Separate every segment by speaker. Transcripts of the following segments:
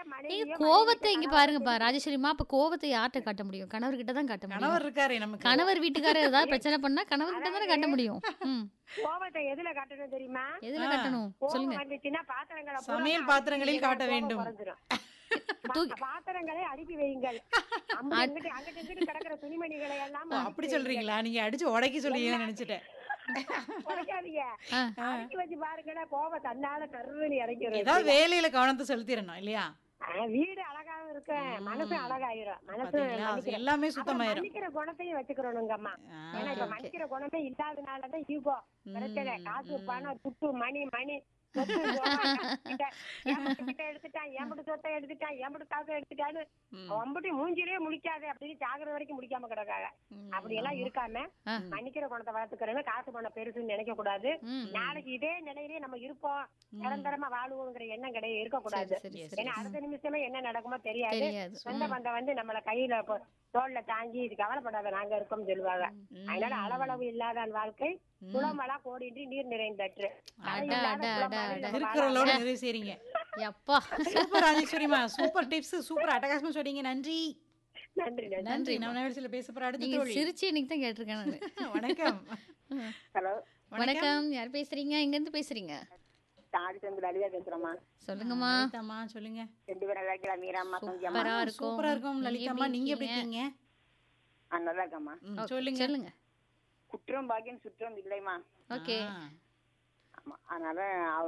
Speaker 1: மனைவியோ
Speaker 2: நீங்க
Speaker 1: மனைவிக்கு
Speaker 2: கோவத்தை இங்க
Speaker 1: கணவனோ
Speaker 2: பாருங்கப்பா
Speaker 1: தெரியும்.
Speaker 2: ராஜேஸ்வரிமா அப்ப கோவத்தை யார்கிட்ட காட்ட முடியும் கணவர்கிட்ட தான் காட்ட முடியும்
Speaker 3: கணவர் இருக்காரு நமக்கு
Speaker 2: கணவர் வீட்டுக்காரர் ஏதாவது பிரச்சனை பண்ணா கணவர்கிட்ட தானே காட்ட முடியும் ம்
Speaker 1: கோவத்தை எதுல காட்டணும் தெரியுமா
Speaker 2: எதுல
Speaker 3: ஆ.
Speaker 2: காட்டணும்
Speaker 1: கோவம்
Speaker 2: சொல்லுங்க
Speaker 1: வந்துச்சுன்னா பாத்திரங்களை பூரா
Speaker 3: சமையல்
Speaker 1: அடுக்கி
Speaker 3: பாத்திரங்களில்
Speaker 1: வைங்க,
Speaker 3: காட்ட
Speaker 1: கோவம்
Speaker 3: வேண்டும்.
Speaker 1: குறைஞ்சிரும்.
Speaker 2: தூக்கி-
Speaker 1: பா- பாத்திரங்களை அடுக்கி வையுங்கள் அம்புட்டு இங்கிட்டு அங்கிட்டு இங்கிட்டு கிடக்கிற துணிமணிகளை எல்லாம்
Speaker 3: ஓ, அப்படி சொல்றீங்களா நீங்க அடிச்சு உடைக்க சொல்றீங்கன்னு நினைச்சிட்டேன்
Speaker 1: குறைக்காதீங்க
Speaker 2: ஆ.
Speaker 1: அடுக்கி வச்சு பாருங்களேன் கோவம் தன்னால கருன்னு இறங்கிடும்
Speaker 3: ஏதாவது வேலையில கவனத்தை செலுத்திடணும் இல்லையா
Speaker 1: ஆ, வீடு அழகாவும் இருக்கும் மனசு அழகாயிரும் மனசு
Speaker 3: பாத்தீங்களா அது
Speaker 1: மன்னிக்கிற-
Speaker 3: எல்லாமே
Speaker 1: அப்புறம்
Speaker 3: சுத்தமாயிரும்
Speaker 1: மன்னிக்கிற குணத்தையும் வச்சுக்கிறோனுங்கம்மா
Speaker 3: ஆ,
Speaker 1: ஏன்னா இப்ப
Speaker 2: okay.
Speaker 1: மன்னிக்கிற குணமே இல்லாதனாலதான் ஈகோ பிரச்சனை
Speaker 3: ம்,
Speaker 1: காசு
Speaker 3: ம்.
Speaker 1: பணம் துட்டு மணி மணி சொத்து சுகம் கிட்ட, என்கிட்ட கிட்ட எடுத்துட்டான் எம்பிட்டு சொத்தை எடுத்துட்டான் எம்பிட்டு காசை எடுத்துட்டான்னு
Speaker 3: ம்.
Speaker 1: ஒம்பிட்டு மூஞ்சிலே முடிக்காதே அப்படின்னு சாகுற வரைக்கும் முடிக்காம கிடக்காங்க
Speaker 3: ம்,
Speaker 1: அப்படி எல்லாம் இருக்காம
Speaker 2: ஆ.
Speaker 1: மன்னிக்கிற குணத்தை வளர்த்துக்கிறேன்னு காசு பணம் பெருசுன்னு நினைக்க கூடாது
Speaker 2: ம்
Speaker 1: நாளைக்கு இதே நிலையிலே நம்ம இருப்போம் நிரந்தரமா வாழுவோங்கிற எண்ணம் கிடையாது இருக்கக்கூடாது
Speaker 2: சரி சரி
Speaker 1: ஏன்னா அடுத்த நிமிஷமே என்ன நடக்குமோ தெரியாது
Speaker 2: தெரியாது
Speaker 1: சொந்த பந்தம் வந்து நம்மள கையில இப்போ தோல்ல தாங்கி இது கவலைப்படாத நாங்க இருக்கோம் சொல்லுவாங்க அதனால அளவளவு இல்லாத வாழ்க்கை குளமலா கோடின்றி நீர் நிறைந்தற்று
Speaker 2: அட,
Speaker 1: இல்லாத
Speaker 2: அட,
Speaker 1: குளம்
Speaker 2: அட,
Speaker 1: மாதிரி
Speaker 2: அட.
Speaker 1: நம்ம
Speaker 3: திருக்குறளோட நிறைவு செய்றீங்க
Speaker 2: எப்பா
Speaker 3: சூப்பர் ராஜேஸ்வரிமா சூப்பர் டிப்ஸ் சூப்பர் அட்டகாசமா சொன்னீங்க நன்றி
Speaker 1: நன்றி நன்றி
Speaker 3: நன்றி நம்ம நிகழ்ச்சியில பேச போற அடுத்த
Speaker 2: நீங்க
Speaker 3: தோழி
Speaker 2: சிரிச்சு இன்னைக்கு தான் கேட்டிருக்கேன் நானு
Speaker 3: வணக்கம்
Speaker 1: ஹலோ
Speaker 2: வணக்கம் யார் பேசுறீங்க எங்க இருந்து பேசுறீங்க
Speaker 1: தாடி தந்து லலிதா பேசுறோமா
Speaker 2: சொல்லுங்கம்மா
Speaker 3: லலிதாம்மா சொல்லுங்க
Speaker 1: ரெண்டு பேரும் நல்லா இருக்கலாம் மீராம்மா கொஞ்சம்
Speaker 2: சூப்பரா இருக்கும்
Speaker 3: சூப்பரா இருக்கும் லலிதாம்மா நீங்க எப்படி இருக்கீங்க
Speaker 1: நல்லா இருக்கம்மா
Speaker 3: ம்,
Speaker 2: Okay,
Speaker 3: சொல்லுங்க
Speaker 2: சொல்லுங்க
Speaker 1: குற்றம் பாக்கியம் சுற்றம் இல்லைமா
Speaker 2: ஓகே
Speaker 3: ஆ,
Speaker 1: ஆமா அதனால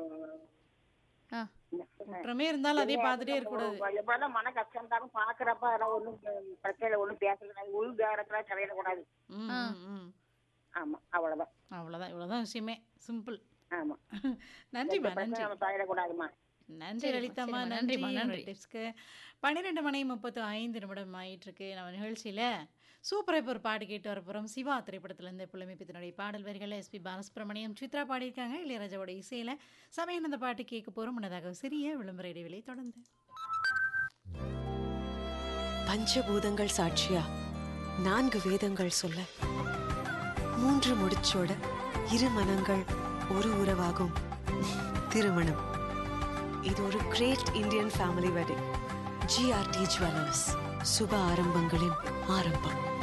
Speaker 2: ஆ
Speaker 3: குற்றமே இருந்தாலும் அதே பார்த்துட்டே இருக்க கூடாது
Speaker 1: எவ்வளவு மன கஷ்டம் இருந்தாலும் பாக்குறப்ப அதெல்லாம் ஒண்ணும் பிரச்சனை ஒண்ணும் பேசக்கூடாது உள் வேறத்துல தலையிடக்கூடாது
Speaker 3: ம், ம், ம்.
Speaker 1: ஆமா அவ்வளவுதான்
Speaker 3: அவ்வளவுதான் இவ்வளவுதான் விஷயமே சிம்பிள்
Speaker 1: ஆமா
Speaker 3: நன்றிம்மா நன்றி
Speaker 1: நம்ம தலையிடக்கூடாதுமா
Speaker 3: நன்றி
Speaker 2: சரிம்மா,
Speaker 3: லலிதாம்மா
Speaker 2: சரிம்மா,
Speaker 3: நன்றி
Speaker 2: நன்றிம்மா, நன்றி.
Speaker 3: டிப்ஸ்க்கு பன்னிரெண்டு மணி முப்பத்து ஐந்து நிமிடம் ஆயிட்டு இருக்கு நம்ம நிகழ்ச்சியில சூப்பராக இப்போ ஒரு பாட்டு கேட்டு வர போகிறோம் சிவா திரைப்படத்திலேருந்து புலமைப்பித்தனுடைய பாடல் வரிகள் எஸ்பி பாலசுப்ரமணியம் சித்ரா பாடியிருக்காங்க இளையராஜாவோட இசையில் சமயம் அந்த பாட்டு கேட்க போகிறோம் முன்னதாக சிறிய விளம்பர இடைவெளி தொடர்ந்து
Speaker 4: பஞ்சபூதங்கள் சாட்சியா நான்கு வேதங்கள் சொல்ல மூன்று முடிச்சோட இரு மனங்கள் ஒரு உறவாகும் திருமணம் இது ஒரு great Indian family wedding GRT jewellers சுப ஆரம்பங்களின் ஆரம்பம்